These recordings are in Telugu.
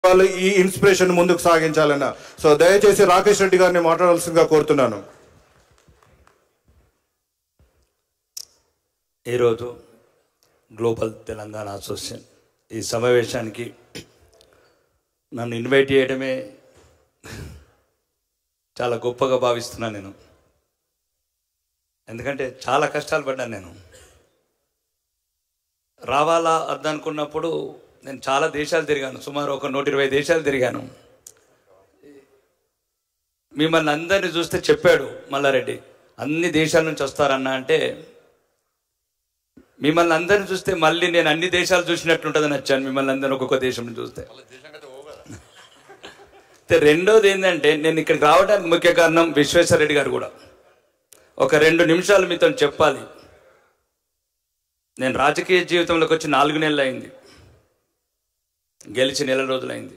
వాళ్ళు ఈ ఇన్స్పిరేషన్ ముందుకు సాగించాలన్న సో దయచేసి రాకేష్ రెడ్డి గారిని మాట్లాడాల్సిందిగా కోరుతున్నాను ఈరోజు గ్లోబల్ తెలంగాణ అసోసియేషన్ ఈ సమావేశానికి నన్ను ఇన్వైట్ చేయడమే చాలా గొప్పగా భావిస్తున్నాను నేను ఎందుకంటే చాలా కష్టాలు పడ్డాను నేను రావాలా అద్దనుకున్నప్పుడు నేను చాలా దేశాలు తిరిగాను సుమారు ఒక నూట ఇరవై దేశాలు తిరిగాను మిమ్మల్ని అందరినీ చూస్తే చెప్పాడు మల్లారెడ్డి అన్ని దేశాల నుంచి వస్తారన్న అంటే మిమ్మల్ని అందరిని చూస్తే మళ్ళీ నేను అన్ని దేశాలు చూసినట్టుంటుందని వచ్చాను మిమ్మల్ని అందరిని ఒక్కొక్క దేశం నుంచి చూస్తే అయితే రెండోది ఏంటంటే నేను ఇక్కడికి రావడానికి ముఖ్య కారణం విశ్వేశ్వరరెడ్డి గారు కూడా ఒక రెండు నిమిషాలు మీతో చెప్పాలి నేను రాజకీయ జీవితంలోకి వచ్చి నాలుగు నెలలు అయింది గెలిచి నెల రోజులైంది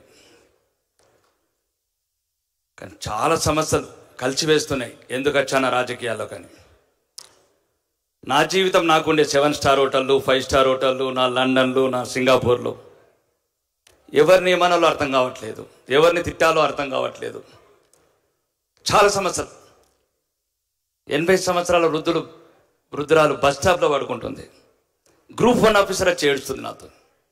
కానీ చాలా సమస్యలు కలిసివేస్తున్నాయి ఎందుకు వచ్చానా రాజకీయాల్లో కానీ నా జీవితం నాకుండే సెవెన్ స్టార్ హోటళ్ళు ఫైవ్ స్టార్ హోటళ్ళు నా లండన్లు నా సింగపూర్లు ఎవరిని ఏమనాలో అర్థం కావట్లేదు ఎవరిని తిట్టాలో అర్థం కావట్లేదు చాలా సమస్యలు ఎనభై సంవత్సరాల వృద్ధులు వృద్ధురాలు బస్ స్టాప్లో పడుకుంటుంది గ్రూప్ వన్ ఆఫీసర్ వచ్చి ఏడుస్తుంది నాతో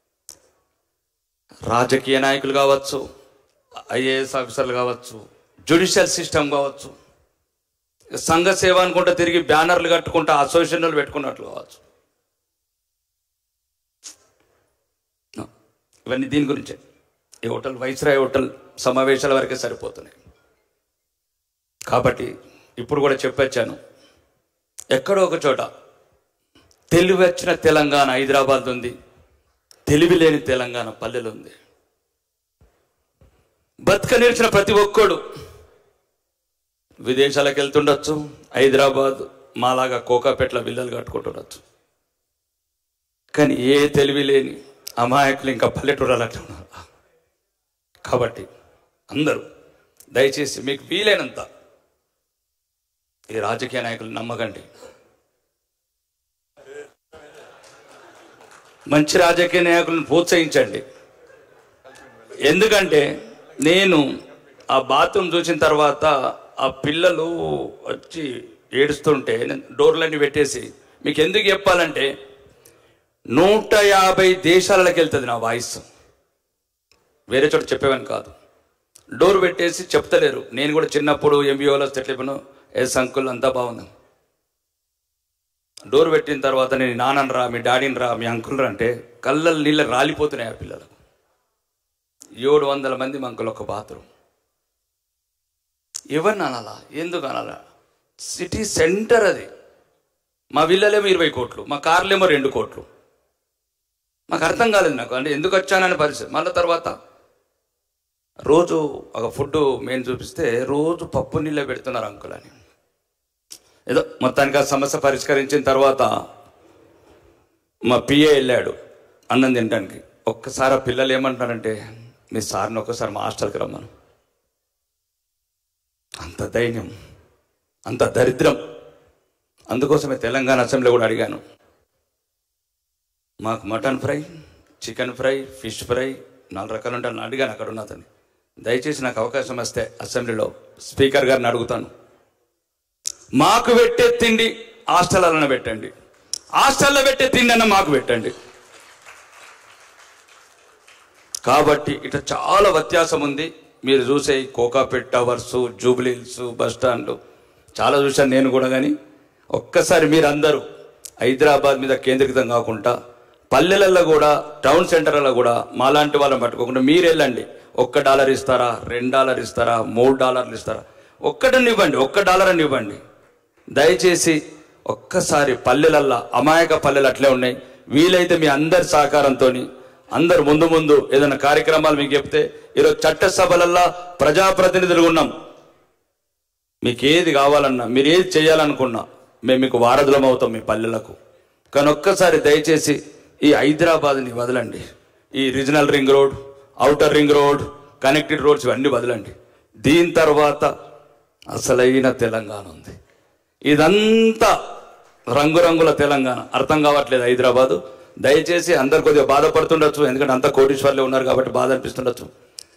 రాజకీయ నాయకులు కావచ్చు ఐఏఎస్ ఆఫీసర్లు కావచ్చు జ్యుడిషియల్ సిస్టమ్ కావచ్చు సంఘ సేవ అనుకుంటా తిరిగి బ్యానర్లు కట్టుకుంటా అసోసియేషన్లు పెట్టుకున్నట్లు కావచ్చు ఇవన్నీ దీని గురించే ఈ హోటల్ వైస్రాయ్ హోటల్ సమావేశాల వరకే సరిపోతున్నాయి కాబట్టి ఇప్పుడు కూడా చెప్పొచ్చాను ఎక్కడో ఒక చోట తెలివి వచ్చిన తెలంగాణ హైదరాబాద్ ఉంది తెలివి లేని తెలంగాణ పల్లెలు ఉంది బతుక నేర్చిన ప్రతి ఒక్కడు విదేశాలకు వెళ్తుండొచ్చు హైదరాబాద్ మాలాగా కోకాపేట్ల విల్లలు కట్టుకుంటుండొచ్చు కానీ ఏ తెలివి లేని అమాయకులు ఇంకా పల్లెటూరాలు అట్లా ఉన్నారు కాబట్టి అందరూ దయచేసి మీకు వీలైనంత ఈ రాజకీయ నాయకులు నమ్మకండి మంచి రాజకీయ నాయకులను ప్రోత్సహించండి ఎందుకంటే నేను ఆ బాత్రూమ్ చూసిన తర్వాత ఆ పిల్లలు వచ్చి ఏడుస్తుంటే నేను డోర్లన్నీ పెట్టేసి మీకు ఎందుకు చెప్పాలంటే నూట యాభై దేశాలకు వెళ్తుంది నా వాయిస్ వేరే చోట చెప్పేవని కాదు డోర్ పెట్టేసి చెప్తలేరు నేను కూడా చిన్నప్పుడు ఎంబీఓలో చెప్పాను ఎస్ అంకుల్ అంతా బాగుంది డోర్ పెట్టిన తర్వాత నేను నాన్నని రా మీ డాడీని రా మీ అంకుల్ రా అంటే కళ్ళ నీళ్ళు రాలిపోతున్నాయి ఆ పిల్లలకు ఏడు వందల మంది మంకులు ఒక బాత్రూమ్ ఎవరిని అనాలా ఎందుకు అనాలా సిటీ సెంటర్ అది మా విల్లలేమో ఇరవై కోట్లు మా కార్లేమో రెండు కోట్లు మాకు అర్థం కాలేదు నాకు అంటే ఎందుకు వచ్చానని పరిస్థితి మళ్ళీ తర్వాత రోజు ఒక ఫుడ్ మేము చూపిస్తే రోజు పప్పు నీళ్ళే పెడుతున్నారు అంకుల్ అని ఏదో మొత్తానికి ఆ సమస్య పరిష్కరించిన తర్వాత మా పిఏ వెళ్ళాడు అన్నం తినడానికి ఒక్కసారి ఆ పిల్లలు ఏమంటారంటే మీ సార్ని ఒక్కసారి మా హాస్టల్కి రమ్మను అంత ధైర్యం అంత దరిద్రం అందుకోసమే తెలంగాణ అసెంబ్లీ కూడా అడిగాను మాకు mutton fry chicken fry fish fry నాలుగు రకాలు ఉంటాను అడిగాను అక్కడ ఉన్న అతన్ని దయచేసి నాకు అవకాశం వస్తే అసెంబ్లీలో స్పీకర్ గారిని అడుగుతాను మాకు పెట్టే తిండి హాస్టల్లో పెట్టండి హాస్టల్లో పెట్టే తిండి అన్న మాకు పెట్టండి కాబట్టి ఇట్లా చాలా వ్యత్యాసం ఉంది మీరు చూసే ఈ కోకాపేట్ టవర్స్ జూబ్లీహిల్స్ బస్ స్టాండ్లు చాలా చూశాను నేను కూడా కానీ ఒక్కసారి మీరందరూ హైదరాబాద్ మీద కేంద్రీకృతం కాకుండా పల్లెలలో కూడా టౌన్ సెంటర్లలో కూడా మాలాంటి వాళ్ళని పట్టుకోకుండా మీరు వెళ్ళండి ఒక్క డాలర్ ఇస్తారా రెండు డాలర్ ఇస్తారా మూడు డాలర్లు ఇస్తారా ఒక్కటని ఇవ్వండి ఒక్క డాలర్ అని ఇవ్వండి దయచేసి ఒక్కసారి పల్లెలల్లా అమాయక పల్లెలు అట్లే ఉన్నాయి వీలైతే మీ అందరి సహకారంతో అందరు ముందు ముందు ఏదైనా కార్యక్రమాలు మీకు చెప్తే ఈరోజు చట్టసభలల్లా ప్రజాప్రతినిధులు ఉన్నాం మీకు ఏది కావాలన్నా మీరు ఏది చేయాలనుకున్నా మేము మీకు వారధులం అవుతాం మీ పల్లెలకు కానీ ఒక్కసారి దయచేసి ఈ హైదరాబాద్ని వదలండి ఈ regional ring road outer ring road connected roads ఇవన్నీ వదలండి దీని తర్వాత అసలైన తెలంగాణ ఉంది ఇదంతా రంగురంగుల తెలంగాణ అర్థం కావట్లేదు హైదరాబాదు దయచేసి అందరు కొద్దిగా బాధపడుతుండొచ్చు ఎందుకంటే అంత కోటీశ్వర్లే ఉన్నారు కాబట్టి బాధ అనిపిస్తుండొచ్చు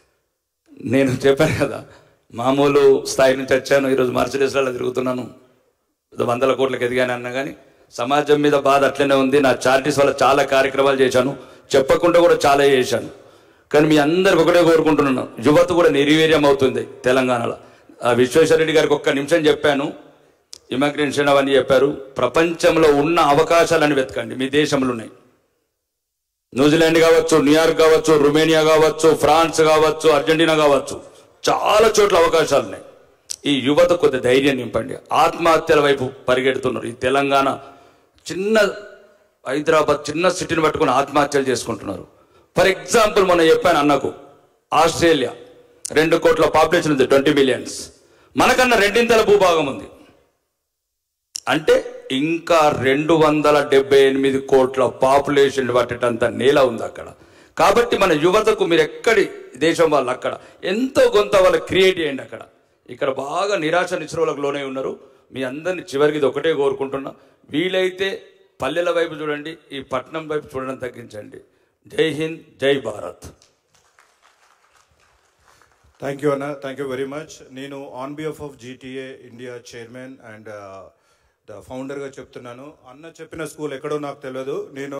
నేను చెప్పాను కదా మామూలు స్థాయి నుంచి వచ్చాను ఈరోజు మర్సిడీస్లలో తిరుగుతున్నాను ఏదో వందల కోట్లకు ఎదిగాను అన్నా కానీ సమాజం మీద బాధ అట్లనే ఉంది నా చారిటీస్ వల్ల చాలా కార్యక్రమాలు చేశాను చెప్పకుండా కూడా చాలా చేశాను కానీ మీ అందరికి ఒకటే కోరుకుంటున్నాను యువత కూడా నిర్వీర్యం అవుతుంది తెలంగాణలో ఆ విశ్వేశ్వరరెడ్డి గారికి ఒక్క నిమిషం చెప్పాను ఇమిగ్రేషన్ అవన్నీ చెప్పారు ప్రపంచంలో ఉన్న అవకాశాలని వెతకండి మీ దేశంలో ఉన్నాయి న్యూజిలాండ్ కావచ్చు న్యూయార్క్ కావచ్చు రుమేనియా కావచ్చు ఫ్రాన్స్ కావచ్చు అర్జెంటీనా కావచ్చు చాలా చోట్ల అవకాశాలు ఉన్నాయి ఈ యువత కొద్ది ధైర్యం నింపండి ఆత్మహత్యల వైపు పరిగెడుతున్నారు ఈ తెలంగాణ చిన్న హైదరాబాద్ చిన్న సిటీని పట్టుకుని ఆత్మహత్యలు చేసుకుంటున్నారు ఫర్ ఎగ్జాంపుల్ మొన్న చెప్పాను అన్నకు ఆస్ట్రేలియా రెండు కోట్ల పాపులేషన్ ఉంది ట్వంటీ మిలియన్స్ మనకన్నా రెండింతల భూభాగం ఉంది అంటే ఇంకా రెండు వందల డెబ్బై ఎనిమిది కోట్ల పాపులేషన్ పట్టేటంత నేల ఉంది అక్కడ కాబట్టి మన యువతకు మీరు ఎక్కడి దేశం వాళ్ళు అక్కడ ఎంతో కొంత వాళ్ళు క్రియేట్ చేయండి అక్కడ ఇక్కడ బాగా నిరాశ నిశ్రవులకు లోనే ఉన్నారు మీ అందరిని చివరికి ఇది ఒకటే కోరుకుంటున్నా వీలైతే పల్లెల వైపు చూడండి ఈ పట్టణం వైపు చూడడం తగ్గించండి జై హింద్ జై భారత్ థ్యాంక్ యూ అన్న థ్యాంక్ యూ వెరీ మచ్ నేను on behalf of GTA India chairman and the ఫౌండర్గా చెప్తున్నాను అన్న చెప్పిన స్కూల్ ఎక్కడో నాకు తెలియదు నేను